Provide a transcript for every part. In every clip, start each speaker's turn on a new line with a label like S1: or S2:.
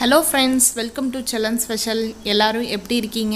S1: Hello friends welcome to Chellan special எல்லாரும் எப்படி இருக்கீங்க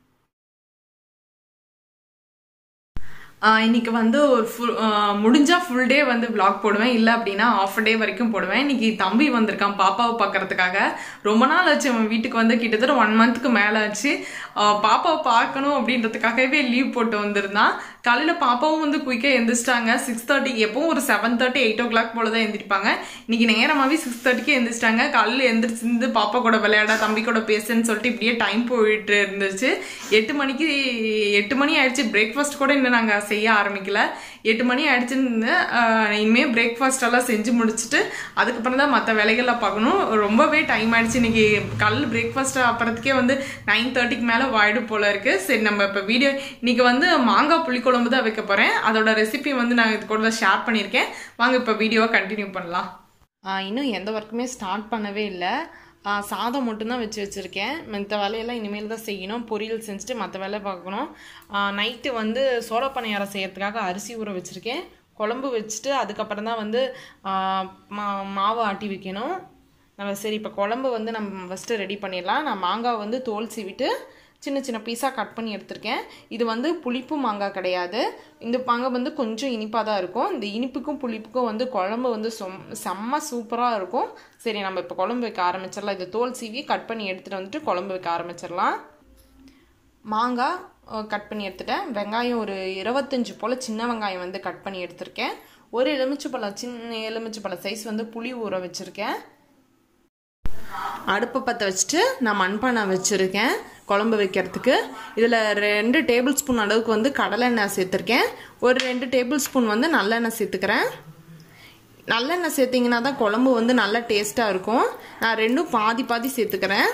S2: ஆஹ் இன்னைக்கு வந்து ஒரு ஃபுல் முடிஞ்சா ஃபுல் டே வந்து vlog போடுவேன் இல்லை அப்படின்னா ஆஃப் டே வரைக்கும் போடுவேன் இன்னைக்கு தம்பி வந்திருக்கான் பாப்பாவை பார்க்கறதுக்காக ரொம்ப நாள் ஆச்சு அவன் வீட்டுக்கு வந்து கிட்டத்தட்ட ஒன் மந்த்துக்கு மேலே ஆச்சு ஆஹ் பாப்பாவை பார்க்கணும் அப்படின்றதுக்காகவே லீவ் போட்டு வந்திருந்தான் காலையில் பாப்பாவும் வந்து குயிக்காக எந்திரிச்சிட்டாங்க சிக்ஸ் தேர்ட்டி எப்பவும் ஒரு seven thirty eight o'clock போல தான் எந்திரிப்பாங்க இன்னைக்கு நேரமாகவே சிக்ஸ் தேர்ட்டிக்கு எந்திரிச்சிட்டாங்க காலையில் எந்திரிச்சிருந்து பாப்பா கூட விளையாட தம்பி கூட பேசுன்னு சொல்லிட்டு இப்படியே டைம் போயிட்டு இருந்துச்சு எட்டு மணிக்கு எட்டு மணி ஆயிடுச்சு பிரேக்ஃபாஸ்ட் கூட இன்னும் நாங்கள் செய்ய ஆரம்பிக்கல எட்டு மணி ஆயிடுச்சுன்னு ஆஹ், இனிமே பிரேக்ஃபாஸ்ட் எல்லாம் செஞ்சு முடிச்சுட்டு அதுக்கப்புறம் தான் மற்ற வேலைகள்லாம் பார்க்கணும் ரொம்பவே டைம் ஆயிடுச்சு இன்னைக்கு கல் பிரேக்ஃபாஸ்ட் அப்புறத்துக்கே வந்து நைன் தேர்ட்டிக்கு மேலே வாய்டு போல இருக்கு சரி நம்ம இப்போ வீடியோ இன்னைக்கு வந்து மாங்காய் புளிக்குழம்பு தான் வைக்க போகிறேன் அதோட ரெசிபி வந்து நான் இது கூட ஷேர் பண்ணியிருக்கேன் வாங்க இப்போ வீடியோவை கண்டினியூ பண்ணலாம் இன்னும் எந்த ஒர்க்குமே ஸ்டார்ட் பண்ணவே இல்லை சாதம் மட்டும்தான் வச்சு வச்சுருக்கேன் மற்ற வேலையெல்லாம் இனிமேல் தான் செய்யணும் பொரியல் செஞ்சுட்டு மற்ற வேலை பார்க்கணும் நைட்டு வந்து சோள பணியாரம் செய்யறதுக்காக அரிசி ஊற வச்சுருக்கேன் குழம்பு வச்சுட்டு அதுக்கப்புறம் தான் வந்து ஆ, மா மாவு ஆட்டி வைக்கணும் நம்ம சரி இப்போ குழம்பு வந்து நம்ம ஃபஸ்ட்டு ரெடி பண்ணிடலாம் நான் மாங்காய் வந்து தோல் சீவிட்டு சின்ன சின்ன பீஸாக கட் பண்ணி எடுத்திருக்கேன் இது வந்து புளிப்பு மாங்காய் கிடையாது இந்த மாங்காய் வந்து கொஞ்சம் இனிப்பாக தான் இருக்கும் இந்த இனிப்புக்கும் புளிப்புக்கும் வந்து குழம்பு வந்து சொம் செம்ம சூப்பராக இருக்கும் சரி நம்ம இப்போ குழம்பு வைக்க ஆரம்பிச்சிடலாம் இது தோல் சீவி கட் பண்ணி எடுத்துகிட்டு வந்துட்டு குழம்பு வைக்க ஆரம்பிச்சிடலாம் மாங்காய் கட் பண்ணி எடுத்துட்டேன் வெங்காயம் ஒரு இருபத்தஞ்சு போல் சின்ன வெங்காயம் வந்து கட் பண்ணி எடுத்திருக்கேன் ஒரு எலுமிச்சை பழம் சின்ன எலுமிச்சை பழம் சைஸ் வந்து புளி ஊற வச்சுருக்கேன் அடுப்பை பற்ற வச்சுட்டு நான் மண்பானை வச்சுருக்கேன் குழம்பு வைக்கிறதுக்கு இதில் ரெண்டு டேபிள் ஸ்பூன் அளவுக்கு வந்து கடலெண்ணெய் சேர்த்துருக்கேன் ஒரு ரெண்டு டேபிள் ஸ்பூன் வந்து நல்லெண்ணெய் சேர்த்துக்கிறேன் நல்லெண்ணெய் சேர்த்திங்கன்னா தான் குழம்பு வந்து நல்லா டேஸ்ட்டாக இருக்கும் நான் ரெண்டும் பாதி பாதி சேர்த்துக்கிறேன்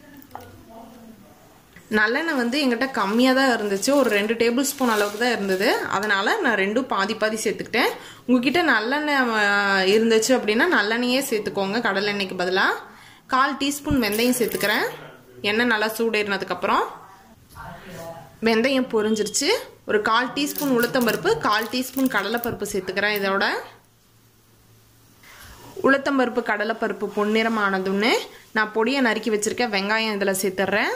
S2: நல்லெண்ணெய் வந்து எங்கிட்ட கம்மியாக தான் இருந்துச்சு ஒரு ரெண்டு டேபிள் ஸ்பூன் அளவுக்கு தான் இருந்தது அதனால் நான் ரெண்டும் பாதி பாதி சேர்த்துக்கிட்டேன் உங்ககிட்ட நல்லெண்ணெய் அஹ், இருந்துச்சு அப்படின்னா நல்லெண்ணெயே சேர்த்துக்கோங்க கடலெண்ணெய்க்கு பதிலாக கால் டீஸ்பூன் வெந்தயம் சேர்த்துக்கிறேன் எண்ணெய் நல்லா சூடேறினதுக்கப்புறம் வெந்தயம் பொரிஞ்சிருச்சு ஒரு கால் டீஸ்பூன் உளுத்தம்பருப்பு கால் டீஸ்பூன் கடலைப்பருப்பு சேர்த்துக்கிறேன் இதோட உளுத்தம்பருப்பு கடலைப்பருப்பு பொன்னிறமானதுன்னு நான் பொடியை நறுக்கி வச்சுருக்கேன் வெங்காயம் இதில் சேர்த்துட்றேன்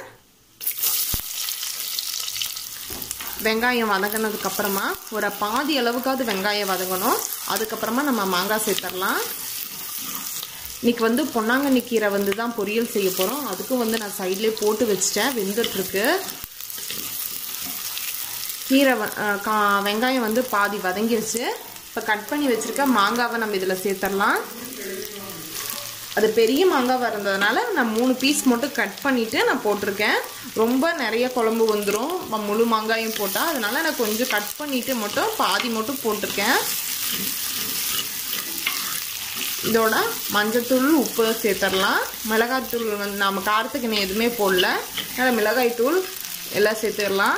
S2: வெங்காயம் வதங்கினதுக்கு அப்புறமா ஒரு பாதி அளவுக்காவது வெங்காயம் வதங்கணும் அதுக்கப்புறமா நம்ம மாங்காய் சேர்த்துடலாம் இன்னைக்கு வந்து பொன்னாங்கண்ணி கீரை வந்து தான் பொரியல் செய்ய போகிறோம் அதுக்கும் வந்து நான் சைட்லேயே போட்டு வச்சுட்டேன் வெந்துட்டுருக்கு கீரை வ- அஹ் கா- வெங்காயம் வந்து பாதி வதங்கிருச்சு இப்போ கட் பண்ணி வச்சுருக்க மாங்காவை நம்ம இதில் சேர்த்துடலாம் அது பெரிய மாங்காவாக இருந்ததுனால நான் மூணு பீஸ் மட்டும் கட் பண்ணிவிட்டு நான் போட்டிருக்கேன் ரொம்ப நிறைய குழம்பு வந்துடும் முழு மாங்காயும் போட்டால் அதனால நான் கொஞ்சம் கட் பண்ணிவிட்டு மட்டும் பாதி மட்டும் போட்டிருக்கேன் இதோட மஞ்சத்தூள் உப்பு சேர்த்துடலாம் மிளகாய்த்தூள் வந்து நம்ம காரத்துக்கு இன்னும் எதுவுமே போடல அதனால் மிளகாய்த்தூள் எல்லாம் சேர்த்துடலாம்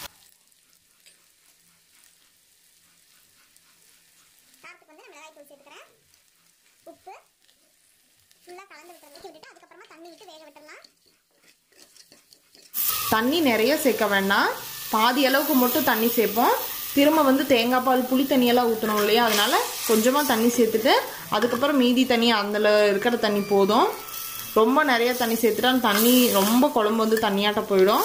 S3: காரத்துக்கு வந்து நான் மிளகாய் தூள் சேர்த்துக்கிறேன் உப்பு ஃபுல்லாக கலந்து விட்டு விட்டுட்டு அதுக்கப்புறமா தண்ணி விட்டு வேக விட்டுடலாம்
S2: தண்ணி நிறைய சேர்க்க வேண்டாம் பாதி அளவுக்கு மட்டும் தண்ணி சேர்ப்போம் திரும்ப வந்து தேங்காய் பால் புளி தண்ணியெல்லாம் ஊற்றணும் இல்லையா அதனால கொஞ்சமாக தண்ணி சேர்த்துட்டு அதுக்கப்புறம் மீதி தண்ணி அதில் இருக்கிற தண்ணி போதும் ரொம்ப நிறைய தண்ணி சேர்த்துட்டா தண்ணி ரொம்ப குழம்பு வந்து தண்ணியாட்ட போயிடும்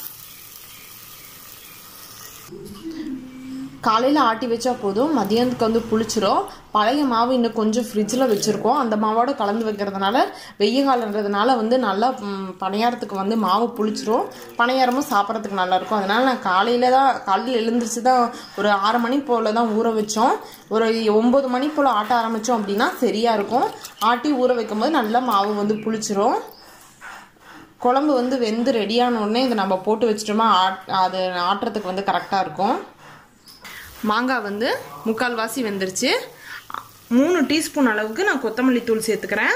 S2: காலையில் ஆட்டி வச்சா போதும் மதியானத்துக்கு வந்து புளிச்சிரும் பழைய மாவு இன்னும் கொஞ்சம் ஃப்ரிட்ஜில் வச்சுருக்கோம் அந்த மாவோட கலந்து வைக்கிறதுனால வெய்ய காலன்றதுனால வந்து நல்லா ம், பணியாரத்துக்கு வந்து மாவு புளிச்சிரும் பணியாரமும் சாப்பிட்றதுக்கு நல்லாயிருக்கும் அதனால் நான் காலையில் தான் காலையில் எழுந்திரிச்சு தான் ஒரு ஆறு மணி போல் தான் ஊற வச்சோம் ஒரு ஒம்பது மணி போல் ஆட்ட ஆரம்பித்தோம் அப்படின்னா சரியாக இருக்கும் ஆட்டி ஊற வைக்கும்போது நல்லா மாவு வந்து புளிச்சிரும் குழம்பு வந்து வெந்து ரெடியான உடனே இதை நம்ம போட்டு வச்சிட்டோமா ஆட் அது ஆட்டுறதுக்கு வந்து கரெக்டாக இருக்கும் மாங்காய் வந்து முக்கால்வாசி வெந்துருச்சு மூணு டீஸ்பூன் அளவுக்கு நான் கொத்தமல்லி தூள் சேர்த்துக்கிறேன்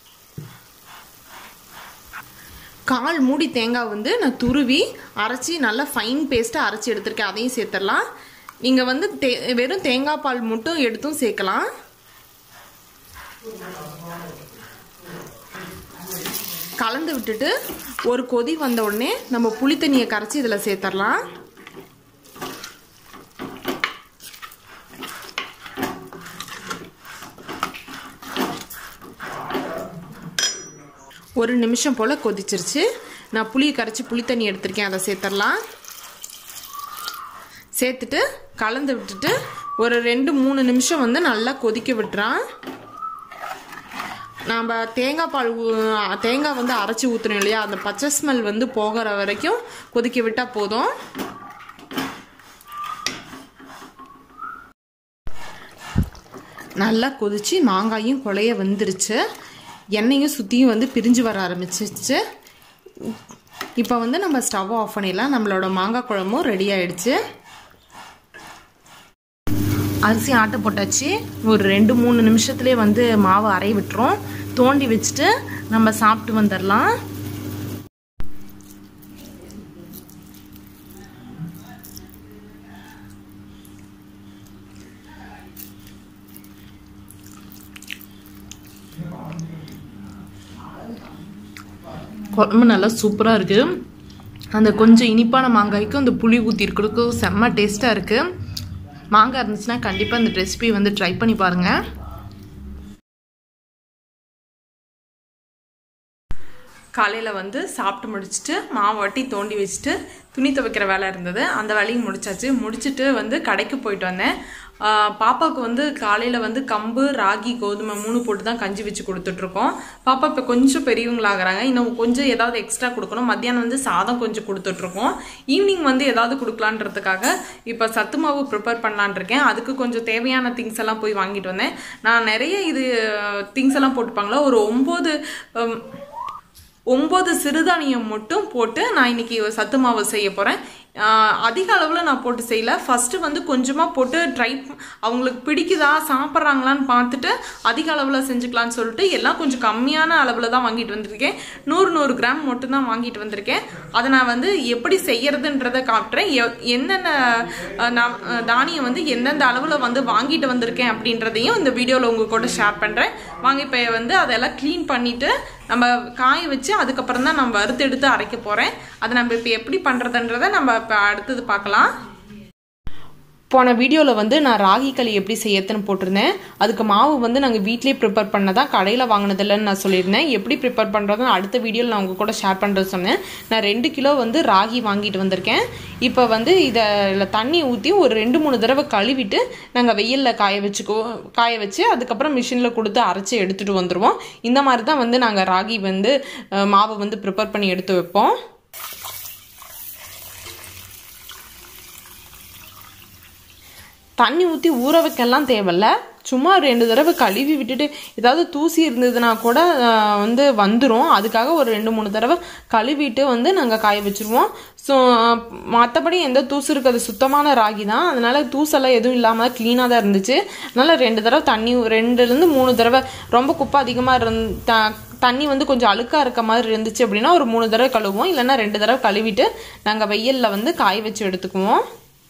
S2: கால் மூடி தேங்காய் வந்து நான் துருவி அரைச்சி நல்லா ஃபைன் பேஸ்ட்டாக அரைச்சி எடுத்திருக்கேன் அதையும் சேர்த்துடலாம் நீங்கள் வந்து தே வெறும் தேங்காய் பால் மட்டும் எடுத்தும் சேர்க்கலாம் கலந்து விட்டுட்டு ஒரு கொதி வந்த உடனே நம்ம புளி தண்ணியை கரைச்சி இதில் சேர்த்துடலாம்
S1: ஒரு நிமிஷம் போல் கொதிச்சிருச்சு நான் புளியை கரைச்சி புளி தண்ணி எடுத்திருக்கேன் அதை சேர்த்துடலாம் சேர்த்துட்டு கலந்து விட்டுட்டு ஒரு ரெண்டு மூணு நிமிஷம் வந்து நல்லா கொதிக்க விட்டுறான் நாம் தேங்காய் பால் ஊ- தேங்காய் வந்து அரைச்சி ஊற்றணும் இல்லையா அந்த பச்சை ஸ்மெல் வந்து போகிற வரைக்கும் கொதிக்க விட்டால் போதும் நல்லா கொதிச்சு மாங்காயும் குழைய வந்துருச்சு எண்ணெயும் சுற்றியும் வந்து பிரிஞ்சு வர ஆரம்பிச்சிருச்சு இப்போ வந்து நம்ம ஸ்டவ் ஆஃப் பண்ணிடலாம் நம்மளோட மாங்காய் குழம்பும் ரெடி ஆயிடுச்சு அரிசி ஆட்டை போட்டாச்சு ஒரு ரெண்டு மூணு நிமிஷத்துலேயே வந்து மாவு அரைய விட்டுரும் தோண்டி வச்சுட்டு நம்ம சாப்பிட்டு வந்துடலாம் குழம்பு நல்லா சூப்பராக இருக்குது அந்த கொஞ்சம் இனிப்பான மாங்காய்க்கும் அந்த புளி ஊற்றி இருக்கிறதுக்கும் செம்ம டேஸ்ட்டாக இருக்குது மாங்காய் இருந்துச்சுன்னா கண்டிப்பாக இந்த ரெசிபி வந்து ட்ரை பண்ணி பாருங்கள்
S2: காலையில் வந்து சாப்பிட்டு முடிச்சுட்டு மாவு வட்டி தோண்டி வச்சுட்டு துணி துவைக்கிற வேலை இருந்தது அந்த வேலையும் முடிச்சாச்சு முடிச்சுட்டு வந்து கடைக்கு போயிட்டு வந்தேன் ஆஹ் பாப்பாவுக்கு வந்து காலையில் வந்து கம்பு ராகி கோதுமை மூணு போட்டு தான் கஞ்சி வச்சு கொடுத்துட்ருக்கோம் பாப்பா இப்போ கொஞ்சம் பெரியவங்களாகிறாங்க இன்னும் கொஞ்சம் ஏதாவது எக்ஸ்ட்ரா கொடுக்கணும் மத்தியானம் வந்து சாதம் கொஞ்சம் கொடுத்துட்ருக்கோம் ஈவினிங் வந்து ஏதாவது கொடுக்கலான்றதுக்காக இப்போ சத்து மாவு ப்ரிப்பேர் பண்ணலான் இருக்கேன் அதுக்கு கொஞ்சம் தேவையான திங்ஸ் எல்லாம் போய் வாங்கிட்டு வந்தேன் நான் நிறைய இது திங்ஸ் எல்லாம் போட்டுப்பாங்களா ஒரு ஒம்பது ஒம்பது சிறுதானியம் மட்டும் போட்டு நான் இன்னைக்கு சத்து மாவு செய்ய போகிறேன் அதிக அளவில் நான் போட்டு செய்யல ஃபஸ்ட்டு வந்து கொஞ்சமாக போட்டு ட்ரை அவங்களுக்கு பிடிக்குதா சாப்பிட்றாங்களான்னு பார்த்துட்டு அதிக அளவில் செஞ்சுக்கலான்னு சொல்லிட்டு எல்லாம் கொஞ்சம் கம்மியான அளவில் தான் வாங்கிட்டு வந்திருக்கேன் நூறு நூறு கிராம் மட்டும் தான் வாங்கிட்டு வந்திருக்கேன் அதை நான் வந்து எப்படி செய்யறதுன்றதை காட்டுறேன் எ- என்னென்ன அஹ், நான் அஹ், தானியம் வந்து எந்தெந்த அளவில் வந்து வாங்கிட்டு வந்திருக்கேன் அப்படின்றதையும் இந்த வீடியோவில் உங்கள் கூட ஷேர் பண்ணுறேன் வாங்க இப்போ வந்து அதெல்லாம் க்ளீன் பண்ணிவிட்டு நம்ம காய வச்சு அதுக்கப்புறம் தான் நம்ம வறுத்து எடுத்து அரைக்க போகிறேன் அதை நம்ம இப்போ எப்படி பண்ணுறதுன்றதை நம்ம இப்போ அடுத்தது பார்க்கலாம்
S1: போன வீடியோவில் வந்து நான் ராகி களி எப்படி செய்யறதுன்னு போட்டிருந்தேன் அதுக்கு மாவு வந்து நாங்கள் வீட்டிலேயே ப்ரிப்பேர் பண்ணதான் கடையில் வாங்கினதில்லன்னு நான் சொல்லியிருந்தேன் எப்படி ப்ரிப்பேர் பண்ணுறதுன்னு அடுத்த வீடியோவில் நான் உங்கள் கூட ஷேர் பண்ணுறது சொன்னேன் நான் ரெண்டு கிலோ வந்து ராகி வாங்கிட்டு வந்திருக்கேன் இப்போ வந்து இதை இதுல தண்ணி ஊற்றி ஒரு ரெண்டு மூணு தடவை கழுவிட்டு நாங்கள் வெயிலில் காய வச்சுக்கோ காய வச்சு அதுக்கப்புறம் மிஷினில் கொடுத்து அரைச்சி எடுத்துகிட்டு வந்துடுவோம் இந்த மாதிரி தான் வந்து நாங்கள் ராகி வந்து அஹ், மாவை வந்து ப்ரிப்பேர் பண்ணி எடுத்து வைப்போம் தண்ணி ஊற்றி ஊற வைக்கலாம் தேவையில்ல சும்மா ரெண்டு தடவை கழுவி விட்டுட்டு ஏதாவது தூசி இருந்ததுன்னா கூட ஆஹ், வந்து வந்துடும் அதுக்காக ஒரு ரெண்டு மூணு தடவை கழுவிட்டு வந்து நாங்கள் காய வச்சுருவோம் ஸோ மற்றபடி எந்த தூசு இருக்காது சுத்தமான ராகி தான் அதனால தூசெல்லாம் எதுவும் இல்லாமல் க்ளீனாக தான் இருந்துச்சு அதனால ரெண்டு தடவை தண்ணி ரெண்டுலேருந்து மூணு தடவை ரொம்ப குப்பை அதிகமாக இருந் த தண்ணி வந்து கொஞ்சம் அழுக்காக இருக்க மாதிரி இருந்துச்சு அப்படின்னா ஒரு மூணு தடவை கழுவுவோம் இல்லைன்னா ரெண்டு தடவை கழுவிட்டு நாங்கள் வெயிலில் வந்து காய வச்சு எடுத்துக்குவோம்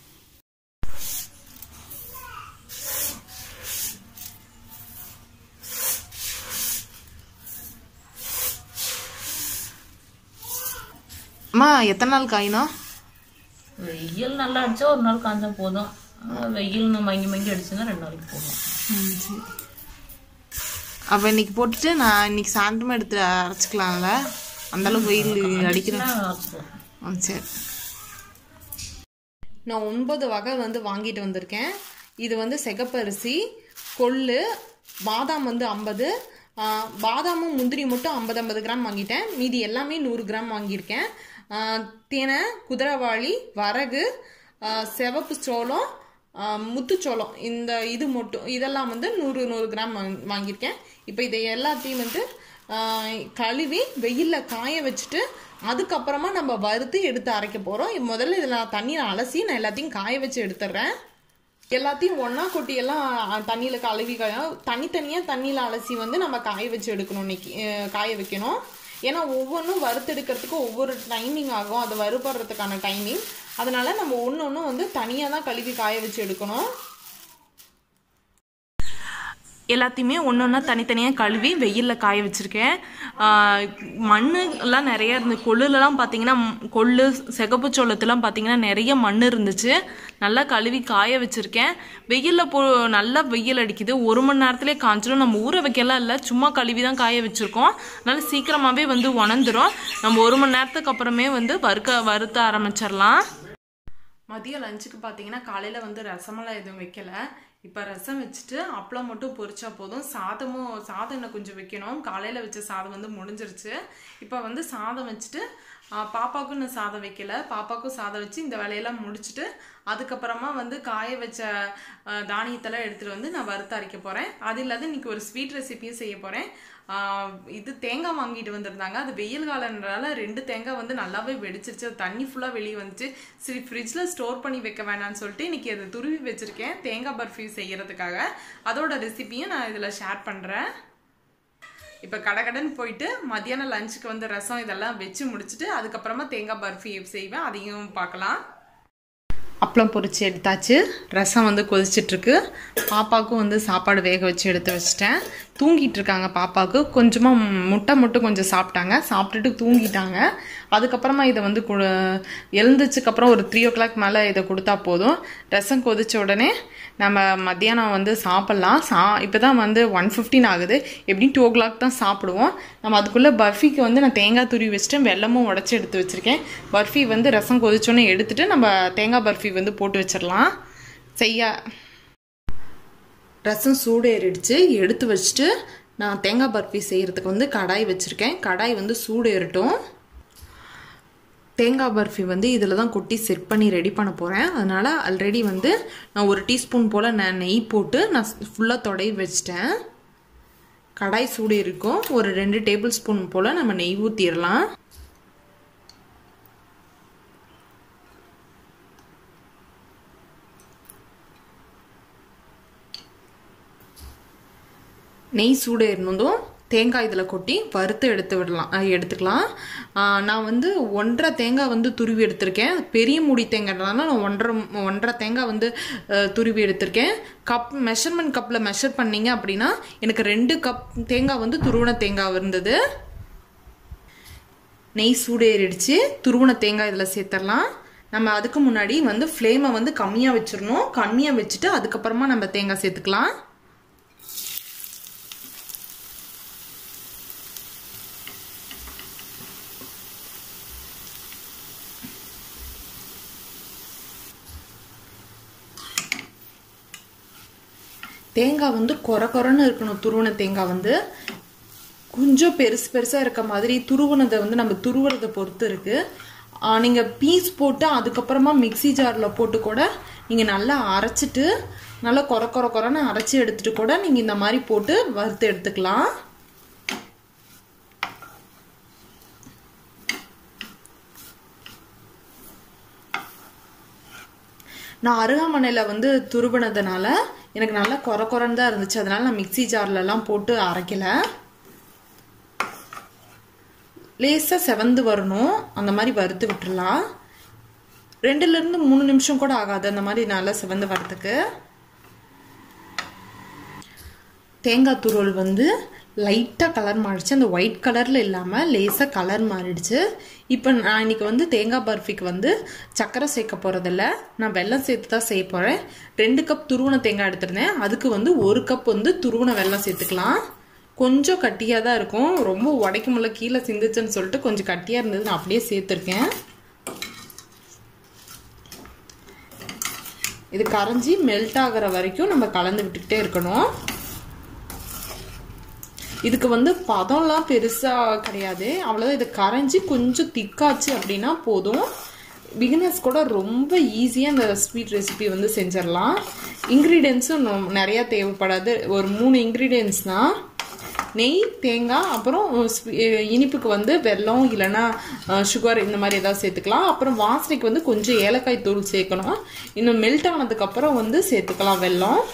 S1: அம்மா எத்தனை நாள் காயினா
S4: வெயில் நல்லா அடிச்சா ஒரு நாள் காஞ்சா போதும் ஆனா வெயில் நம்ம மங்கி மங்கி அடிச்சுன்னா ரெண்டு நாளைக்கு போதும்
S1: அப்போ இன்னைக்கு போட்டுட்டு நான் இன்னைக்கு சாயந்தரமா எடுத்து அரைச்சிக்கலாம்ல அந்த அளவுக்கு வெயில் அடிக்கிறேன்
S4: அரைச்சிக்கலாம்.
S1: ஆ, சரி நான் ஒன்பது வகை வந்து வாங்கிட்டு வந்திருக்கேன் இது வந்து சிகப்பரிசி கொள்ளு பாதாம் வந்து ஐம்பது பாதாமும் முந்திரி மட்டும் ஐம்பது ஐம்பது கிராம் வாங்கிட்டேன் மீதி எல்லாமே நூறு கிராம் வாங்கியிருக்கேன் ஆ, தினை குதிரைவாளி வரகு ஆ, சிவப்பு சோளம் ஆ, முத்துச்சோளம் இந்த இது மட்டும் இதெல்லாம் வந்து நூறு நூறு கிராம் வாங்கி- வாங்கியிருக்கேன் இப்போ இதை எல்லாத்தையும் வந்து ஆ, கழுவி வெயிலில் காய வச்சுட்டு அதுக்கப்புறமா நம்ம வறுத்து எடுத்து அரைக்க போகிறோம் முதல்ல இதில் தண்ணியில் அலசி நான் எல்லாத்தையும் காய வச்சு எடுத்துடுறேன் எல்லாத்தையும் ஒன்றா கொட்டி எல்லாம் தண்ணியில் கழுவி காய தனித்தனியாக தண்ணியில் அலசி வந்து நம்ம காய வச்சு எடுக்கணும் இன்னைக்கு அஹ், காய வைக்கணும் ஏன்னா ஒவ்வொன்றும் வறுத்தெடுக்கிறதுக்கு ஒவ்வொரு டைமிங் ஆகும் அது வறுபடுறதுக்கான டைமிங் அதனால நம்ம ஒன்று ஒன்று வந்து தனியாக தான் கழுவி காய வச்சு எடுக்கணும்
S2: எல்லாத்தையுமே ஒன்று ஒன்றா தனித்தனியாக கழுவி வெயிலில் காய வச்சுருக்கேன் மண் எல்லாம் நிறைய இருந்து கொள்ளுலலாம் பார்த்தீங்கன்னா ம், கொள்ளு சிகப்பு சோளத்துலாம் பார்த்தீங்கன்னா நிறைய மண் இருந்துச்சு நல்லா கழுவி காய வச்சுருக்கேன் வெயிலில் போ நல்லா வெயில் அடிக்குது ஒரு மணி நேரத்துலேயே காஞ்சிரும் நம்ம ஊற வைக்கலாம் இல்லை சும்மா கழுவி தான் காய வச்சுருக்கோம் அதனால சீக்கிரமாகவே வந்து உணர்ந்துரும் நம்ம ஒரு மணி நேரத்துக்கு அப்புறமே வந்து வறுக்க வறுத்த ஆரம்பிச்சிடலாம் மதியம் லஞ்சுக்கு பார்த்தீங்கன்னா காலையில் வந்து ரசமெல்லாம் எதுவும் வைக்கல இப்போ ரசம் வச்சுட்டு அப்பளம் மட்டும் பொரிச்சா போதும் சாதமும் சாதம் இன்னும் கொஞ்சம் வைக்கணும் காலையில் வச்ச சாதம் வந்து முடிஞ்சிருச்சு இப்போ வந்து சாதம் வச்சுட்டு ஆ, பாப்பாவுக்கும் இன்னும் சாதம் வைக்கல பாப்பாவுக்கும் சாதம் வச்சு இந்த வேலையெல்லாம் முடிச்சுட்டு அதுக்கப்புறமா வந்து காய வச்ச ஆ, தானியத்தெல்லாம் எடுத்துகிட்டு வந்து நான் வறுத்து அரைக்க போகிறேன் அது இல்லாத இன்னைக்கு ஒரு ஸ்வீட் ரெசிபியும் செய்ய போகிறேன் இது தேங்காய் வாங்கிட்டு வந்திருந்தாங்க அது வெயில் காலன்றனால ரெண்டு தேங்காய் வந்து நல்லாவே வெடிச்சிருச்சு அது தண்ணி ஃபுல்லாக வெளியே வந்துச்சு சரி ஃப்ரிட்ஜில் ஸ்டோர் பண்ணி வைக்க வேணாம்னு சொல்லிட்டு இன்னைக்கு அதை துருவி வச்சிருக்கேன் தேங்காய் பர்ஃபி செய்யறதுக்காக அதோட ரெசிபியும் நான் இதில் ஷேர் பண்ணுறேன் இப்போ கடகடன் போயிட்டு மத்தியானம் லஞ்சுக்கு வந்து ரசம் இதெல்லாம் வச்சு முடிச்சுட்டு அதுக்கப்புறமா தேங்காய் பர்ஃபி செய்வேன் அதையும் பார்க்கலாம் அப்பளம் பொரிச்சு எடுத்தாச்சு ரசம் வந்து கொதிச்சிட்ருக்கு பாப்பாவுக்கும் வந்து சாப்பாடு வேக வச்சு எடுத்து வச்சிட்டேன் தூங்கிட்டு இருக்காங்க பாப்பாவுக்கு கொஞ்சமாக முட்டை மட்டும் கொஞ்சம் சாப்பிட்டாங்க சாப்பிட்டுட்டு தூங்கிட்டாங்க அதுக்கப்புறமா இதை வந்து கு எழுந்ததுக்கப்புறம் ஒரு த்ரீ ஓ கிளாக் மேலே இதை கொடுத்தா போதும் ரசம் கொதிச்ச உடனே நம்ம மத்தியானம் வந்து சாப்பிட்லாம் சா இப்போ தான் வந்து ஒன் ஃபிஃப்டின் ஆகுது எப்படியும் டூ ஓ கிளாக் தான் சாப்பிடுவோம் நம்ம அதுக்குள்ளே பர்ஃபிக்கு வந்து நான் தேங்காய் துருவி வச்சுட்டு வெல்லமும் உடச்சி எடுத்து வச்சுருக்கேன் பர்ஃபி வந்து ரசம் கொதிச்சோன்னே எடுத்துட்டு நம்ம தேங்காய் பர்ஃபி வந்து போட்டு வச்சிடலாம் செய்ய ரசம் சூடு ஏறிடுச்சு எடுத்து வச்சுட்டு நான் தேங்காய் பர்ஃபி செய்கிறதுக்கு வந்து கடாய் வச்சுருக்கேன் கடாய் வந்து சூடு ஏறட்டும் தேங்காய் பர்ஃபி வந்து இதில் தான் கொட்டி செட் பண்ணி ரெடி பண்ண போகிறேன் அதனால் ஆல்ரெடி வந்து நான் ஒரு டீஸ்பூன் போல் நான் நெய் போட்டு நான் ஃபுல்லாக தொடை வச்சிட்டேன் கடாய் சூடு இருக்கும் ஒரு ரெண்டு டேபிள் ஸ்பூன் போல் நம்ம நெய் ஊற்றிடலாம் நெய் சூடு இருந்ததும் தேங்காய் இதில் கொட்டி வறுத்து எடுத்து விடலாம் அஹ் எடுத்துக்கலாம் ஆஹ் நான் வந்து ஒன்றரை தேங்காய் வந்து துருவி எடுத்திருக்கேன் பெரிய மூடி தேங்காய்னால நான் ஒன்றரை ஒன்றரை தேங்காய் வந்து அஹ், துருவி எடுத்திருக்கேன் கப் மெஷர்மெண்ட் கப்பில் மெஷர் பண்ணீங்க அப்படின்னா எனக்கு ரெண்டு கப் தேங்காய் வந்து துருவன தேங்காய் இருந்தது நெய் சூடு ஏறிடுச்சு துருவன தேங்காய் இதில் சேர்த்துடலாம் நம்ம அதுக்கு முன்னாடி வந்து ஃப்ளேமை வந்து கம்மியாக வச்சிடணும் கம்மியாக வச்சுட்டு அதுக்கப்புறமா நம்ம தேங்காய் சேர்த்துக்கலாம் தேங்காய் வந்து கொர கொரன்னு இருக்கணும் துருவன தேங்காய் வந்து கொஞ்சம் பெருசு பெருசாக இருக்க மாதிரி துருவனதை வந்து நம்ம துருவுறதை பொறுத்து இருக்குது நீங்கள் பீஸ் போட்டு அதுக்கப்புறமா மிக்ஸி ஜாரில் போட்டு கூட நீங்கள் நல்லா அரைச்சிட்டு நல்லா கொர கொர கொரன்னு அரைச்சி எடுத்துட்டு கூட நீங்கள் இந்த மாதிரி போட்டு வறுத்து எடுத்துக்கலாம் நான் அருகாமனையில் வந்து துருவினதுனால எனக்கு நல்லா கொர கொரன்னு தான் இருந்துச்சு அதனால நான் மிக்ஸி ஜார்லலாம் போட்டு அரைக்கல லேசாக செவந்து வரணும் அந்த மாதிரி வறுத்து விட்டுறலாம் ரெண்டுலேருந்து மூணு நிமிஷம் கூட ஆகாது அந்த மாதிரி நல்லா செவந்து வரதுக்கு தேங்காய் துருவல் வந்து லைட்டாக கலர் மாறிடுச்சு அந்த ஒயிட் கலரில் இல்லாமல் லேசாக கலர் மாறிடுச்சு இப்போ நான் இன்னைக்கு வந்து தேங்காய் பர்ஃபிக்கு வந்து சர்க்கரை சேர்க்க போகிறதில்ல நான் வெல்லம் சேர்த்து தான் செய்ய போகிறேன் ரெண்டு கப் துருவன தேங்காய் எடுத்திருந்தேன் அதுக்கு வந்து ஒரு கப் வந்து துருவன வெல்லம் சேர்த்துக்கலாம் கொஞ்சம் கட்டியாக தான் இருக்கும் ரொம்ப உடைக்க முடியல கீழே சிந்துச்சுன்னு சொல்லிட்டு கொஞ்சம் கட்டியாக இருந்தது நான் அப்படியே சேர்த்துருக்கேன் இது கரைஞ்சி மெல்ட் ஆகிற வரைக்கும் நம்ம கலந்து விட்டுக்கிட்டே இருக்கணும் இதுக்கு வந்து பதம்லாம் பெருசாக கிடையாது அவ்வளோதான் இது கரைஞ்சி கொஞ்சம் திக்காச்சு அப்படின்னா போதும் பிகினர்ஸ் கூட ரொம்ப ஈஸியாக இந்த ஸ்வீட் ரெசிபி வந்து செஞ்சிடலாம் இன்க்ரீடியன்ஸும் நிறையா தேவைப்படாது ஒரு மூணு இன்க்ரீடியன்ஸ் தான் நெய் தேங்காய் அப்புறம் ஸ்வீ- இனிப்புக்கு வந்து வெல்லம் இல்லைன்னா சுகர் இந்த மாதிரி ஏதாவது சேர்த்துக்கலாம் அப்புறம் வாசனைக்கு வந்து கொஞ்சம் ஏலக்காய் தூள் சேர்க்கணும் இன்னும் மெல்ட் ஆனதுக்கப்புறம் வந்து சேர்த்துக்கலாம் வெல்லம்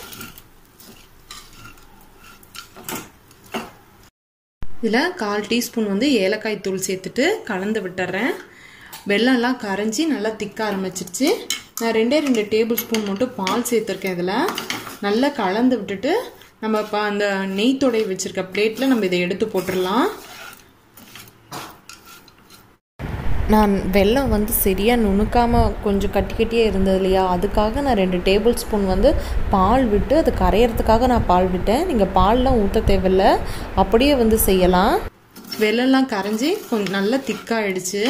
S2: இதில் கால் டீஸ்பூன் வந்து ஏலக்காய் தூள் சேர்த்துட்டு கலந்து விட்டுறேன் வெள்ளம்லாம் கரைஞ்சி நல்லா திக்க ஆரம்பிச்சிருச்சு நான் ரெண்டே ரெண்டு டேபிள் ஸ்பூன் மட்டும் பால் சேர்த்துருக்கேன் இதில் நல்லா கலந்து விட்டுட்டு
S1: நம்ம இப்போ அந்த நெய் தொடை வச்சிருக்க பிளேட்டில் நம்ம இதை எடுத்து போட்டுடலாம்
S5: நான் வெல்லம் வந்து சரியாக நுணுக்காமல் கொஞ்சம் கட்டி கட்டியே இருந்தது இல்லையா அதுக்காக நான் ரெண்டு டேபிள் ஸ்பூன் வந்து பால் விட்டு அது கரையிறதுக்காக நான் பால் விட்டேன் நீங்கள் பால்லாம் ஊற்ற தேவையில்ல அப்படியே வந்து செய்யலாம்
S1: வெள்ளம்லாம் கரைஞ்சி கொஞ்சம் நல்லா திக்காயிடுச்சு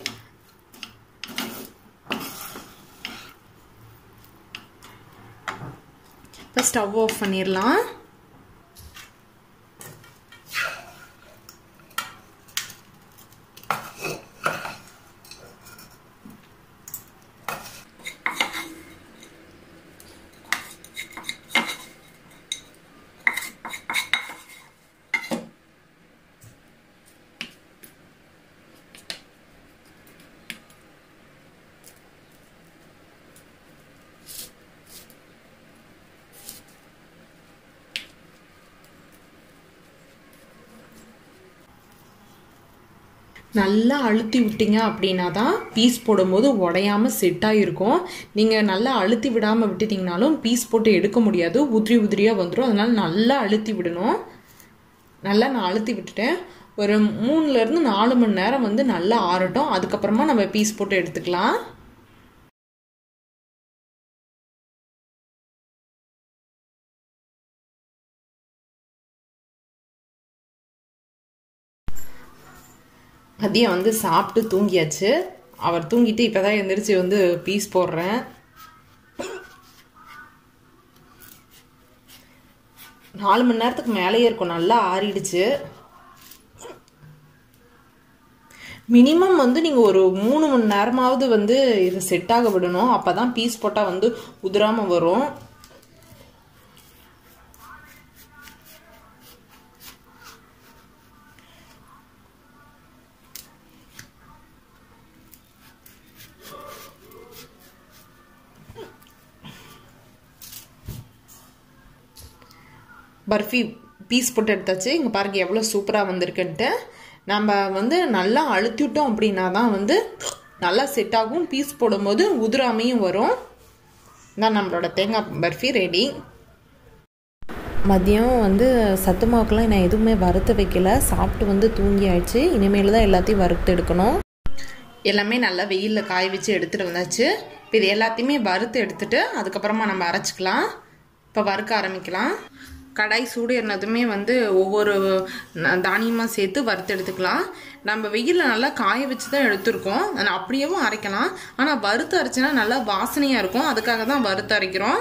S1: இப்போ ஸ்டவ் ஆஃப் பண்ணிடலாம் நல்லா அழுத்தி விட்டீங்க அப்படின்னா தான் பீஸ் போடும்போது உடையாம செட்டாக இருக்கும் நீங்கள் நல்லா அழுத்தி விடாமல் விட்டுட்டிங்கனாலும் பீஸ் போட்டு எடுக்க முடியாது உதிரி உதிரியாக வந்துடும் அதனால நல்லா அழுத்தி விடணும் நல்லா நான் அழுத்தி விட்டுட்டேன் ஒரு மூணுலேருந்து நாலு மணி நேரம் வந்து நல்லா ஆறட்டும் அதுக்கப்புறமா நம்ம பீஸ் போட்டு எடுத்துக்கலாம் மதியம் வந்து சாப்பிட்டு தூங்கியாச்சு அவர் தூங்கிட்டு இப்போதான் எந்திரிச்சு வந்து பீஸ் போடுறேன் நாலு மணி நேரத்துக்கு மேலேயே இருக்கும் நல்லா ஆறிடுச்சு மினிமம் வந்து நீங்கள் ஒரு மூணு மணி நேரமாவது வந்து இதை செட் ஆக விடணும் அப்போ தான் பீஸ் போட்டால் வந்து உதிராமல் வரும் பர்ஃபி பீஸ் போட்டு எடுத்தாச்சு இங்கே பாருங்க எவ்வளோ சூப்பராக வந்திருக்குன்ட்டு நம்ம வந்து நல்லா அழுத்தி விட்டோம் அப்படின்னா தான் வந்து நல்லா செட் ஆகும் பீஸ் போடும்போது உதிராமையும் வரும் தான் நம்மளோட தேங்காய் பர்ஃபி ரெடி
S5: மதியம் வந்து சத்து மாவுக்கெலாம் நான் எதுவுமே வறுத்து வைக்கல சாப்பிட்டு வந்து தூங்கி ஆயிடுச்சு இனிமேல் தான் எல்லாத்தையும் வறுத்து எடுக்கணும்
S1: எல்லாமே நல்லா வெயிலில் காய வச்சு எடுத்துகிட்டு வந்தாச்சு இப்போ இது எல்லாத்தையுமே வறுத்து எடுத்துட்டு அதுக்கப்புறமா நம்ம அரைச்சிக்கலாம் இப்போ வறுக்க ஆரம்பிக்கலாம் கடாய் சூடு ஏறினதுமே வந்து ஒவ்வொரு ந- தானியமாக சேர்த்து வறுத்து எடுத்துக்கலாம் நம்ம வெயிலில் நல்லா காய வச்சு தான் எடுத்திருக்கோம் ஆனா அப்படியேவும் அரைக்கலாம் ஆனால் வறுத்து அரைச்சினா நல்லா வாசனையாக இருக்கும் அதுக்காக தான் வறுத்து அரைக்கிறோம்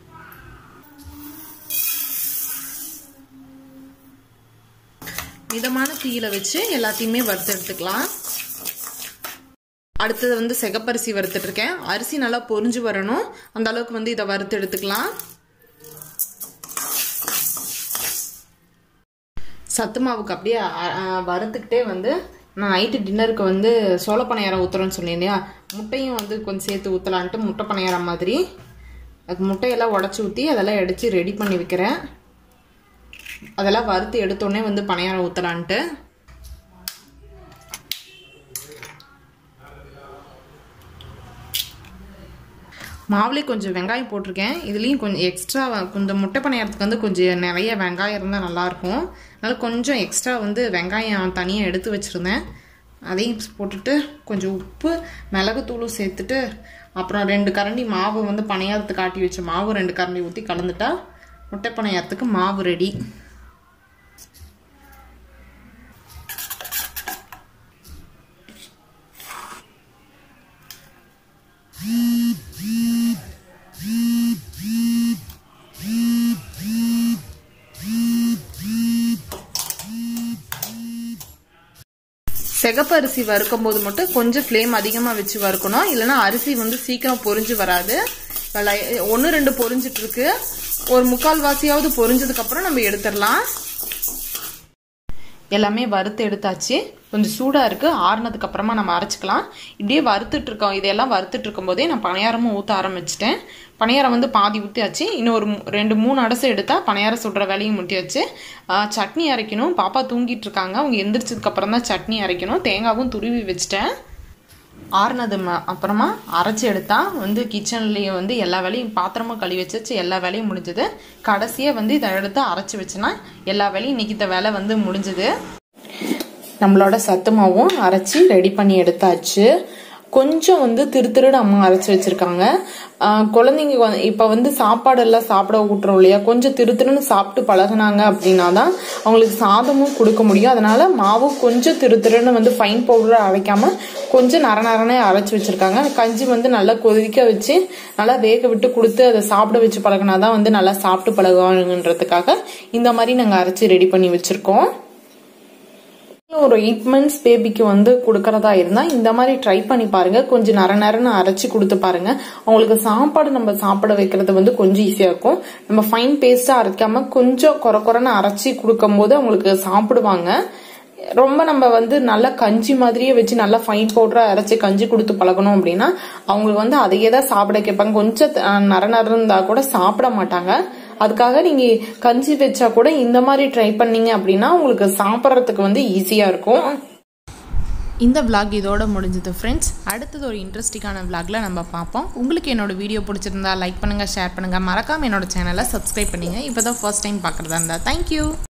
S1: மிதமான தீயில வச்சு எல்லாத்தையுமே வறுத்து எடுத்துக்கலாம் அடுத்தது வந்து செகப்பரிசி வறுத்துட்டு இருக்கேன் அரிசி நல்லா பொரிஞ்சு வரணும் அந்த அளவுக்கு வந்து இதை வறுத்து எடுத்துக்கலாம் சத்து மாவுக்கு அப்படியே அ- அ, வறுத்துக்கிட்டே வந்து நான் நைட்டு டின்னருக்கு வந்து சோள பணியாரம் ஊற்றுறேன்னு சொன்னேன் இல்லையா முட்டையும் வந்து கொஞ்சம் சேர்த்து ஊற்றலான்ட்டு முட்டை பணியாரம் மாதிரி அதுக்கு முட்டையெல்லாம் உடச்சி ஊற்றி அதெல்லாம் எடுத்து ரெடி பண்ணி வைக்கிறேன் அதெல்லாம் வறுத்து எடுத்தோடனே வந்து பணியாரம் ஊற்றலான்ட்டு மாவுலேயே கொஞ்சம் வெங்காயம் போட்டிருக்கேன் இதுலேயும் கொஞ்சம் எக்ஸ்ட்ரா கொஞ்சம் முட்டை பணியாரத்துக்கு வந்து கொஞ்சம் நிறைய வெங்காயம் இருந்தால் நல்லாயிருக்கும் அதனால் கொஞ்சம் எக்ஸ்ட்ரா வந்து வெங்காயம் தனியாக எடுத்து வச்சுருந்தேன் அதையும் போட்டுட்டு கொஞ்சம் உப்பு மிளகுத்தூளும் சேர்த்துட்டு அப்புறம் ரெண்டு கரண்டி மாவு வந்து பணியாரத்துக்கு ஆட்டி வச்ச மாவு ரெண்டு கரண்டி ஊற்றி கலந்துட்டா முட்டை பணியாரத்துக்கு மாவு ரெடி சிகப்பு அரிசி வறுக்கும் போது மட்டும் கொஞ்சம் ஃப்ளேம் அதிகமாக வச்சு வறுக்கணும் இல்லைன்னா அரிசி வந்து சீக்கிரம் பொரிஞ்சு வராது ஒன்று ரெண்டு பொரிஞ்சிட்டு இருக்கு ஒரு முக்கால் வாசியாவது பொரிஞ்சதுக்கு அப்புறம் நம்ம எடுத்துடலாம் எல்லாமே வறுத்து எடுத்தாச்சு கொஞ்சம் சூடாக இருக்குது ஆறுனதுக்கு அப்புறமா நம்ம அரைச்சிக்கலாம் இப்படியே வறுத்துட்டு இருக்கோம் இதெல்லாம் வறுத்துட்டு இருக்கும்போதே நான் பணியாரமும் ஊற்ற ஆரம்பிச்சிட்டேன் பணியாரம் வந்து பாதி ஊற்றியாச்சு இன்னும் ஒரு மூ- ரெண்டு மூணு அடசு எடுத்தால் பணியாரம் சுடுற வேலையும் முட்டியாச்சு ஆ, சட்னி அரைக்கணும் பாப்பா தூங்கிட்டு இருக்காங்க அவங்க எந்திரிச்சதுக்கு அப்புறம் தான் சட்னி அரைக்கணும் தேங்காவும் துருவி வச்சுட்டேன் ஆறுனது ம- அப்புறமா அரைச்சி எடுத்தா வந்து கிச்சன்லேயே வந்து எல்லா வேலையும் பாத்திரமும் கழுவி வச்சு எல்லா வேலையும் முடிஞ்சது கடைசியாக வந்து இதை எடுத்து அரைச்சி வச்சுனா எல்லா வேலையும் இன்னைக்கு இந்த வேலை வந்து முடிஞ்சது நம்மளோட சத்து மாவும் அரைச்சி ரெடி பண்ணி எடுத்தாச்சு கொஞ்சம் வந்து திரு திருடு அம்மா அரைச்சி வச்சிருக்காங்க ஆஹ் குழந்தைங்க வந்து இப்போ வந்து சாப்பாடு எல்லாம் சாப்பிட ஊட்டுறோம் இல்லையா கொஞ்சம் திரு திருன்னு சாப்பிட்டு பழகுனாங்க அப்படின்னா தான் அவங்களுக்கு சாதமும் கொடுக்க முடியும் அதனால மாவு கொஞ்சம் திரு திருன்னு வந்து ஃபைன் பவுடரை அரைக்காம கொஞ்சம் நர நரனே அரைச்சி வச்சிருக்காங்க கஞ்சி வந்து நல்லா கொதிக்க வச்சு நல்லா வேக விட்டு கொடுத்து அதை சாப்பிட வச்சு பழகுனாதான் வந்து நல்லா சாப்பிட்டு பழகுவாங்கன்றதுக்காக இந்த மாதிரி நாங்கள் அரைச்சி ரெடி பண்ணி வச்சிருக்கோம் ஒரு எயிட் மந்த்ஸ் பேபிக்கு வந்து கொடுக்கறதா இருந்தா இந்த மாதிரி ட்ரை பண்ணி பாருங்க கொஞ்சம் நர நரன்னு அரைச்சி கொடுத்து பாருங்க அவங்களுக்கு சாப்பாடு நம்ம சாப்பிட வைக்கிறது வந்து கொஞ்சம் ஈஸியா இருக்கும் நம்ம ஃபைன் பேஸ்டா அரைக்காம கொஞ்சம் குறை குறைன்னு அரைச்சி கொடுக்கும் போது அவங்களுக்கு சாப்பிடுவாங்க ரொம்ப நம்ம வந்து நல்லா கஞ்சி மாதிரியே வச்சு நல்லா ஃபைன் பவுடரா அரைச்சி கஞ்சி கொடுத்து பழகணும் அப்படின்னா அவங்களுக்கு வந்து அதையே தான் சாப்பிட கேட்பாங்க கொஞ்சம் அஹ், நர நர இருந்தா கூட சாப்பிட மாட்டாங்க அதுக்காக நீங்க கஞ்சி வச்சா கூட இந்த மாதிரி ட்ரை பண்ணீங்க அப்படின்னா உங்களுக்கு சாப்பிட்றதுக்கு வந்து ஈஸியா இருக்கும்
S5: இந்த vlog இதோட முடிஞ்சது ஃப்ரெண்ட்ஸ் அடுத்தது ஒரு இன்ட்ரெஸ்டிங்கான vlogல நம்ம பார்ப்போம் உங்களுக்கு என்னோட வீடியோ பிடிச்சிருந்தா லைக் பண்ணுங்கள் ஷேர் பண்ணுங்கள் மறக்காமல் என்னோட சேனலை சப்ஸ்கிரைப் பண்ணுங்க இப்போ தான் ஃபர்ஸ்ட் டைம் பார்க்குறதா இருந்தால் தேங்க்யூ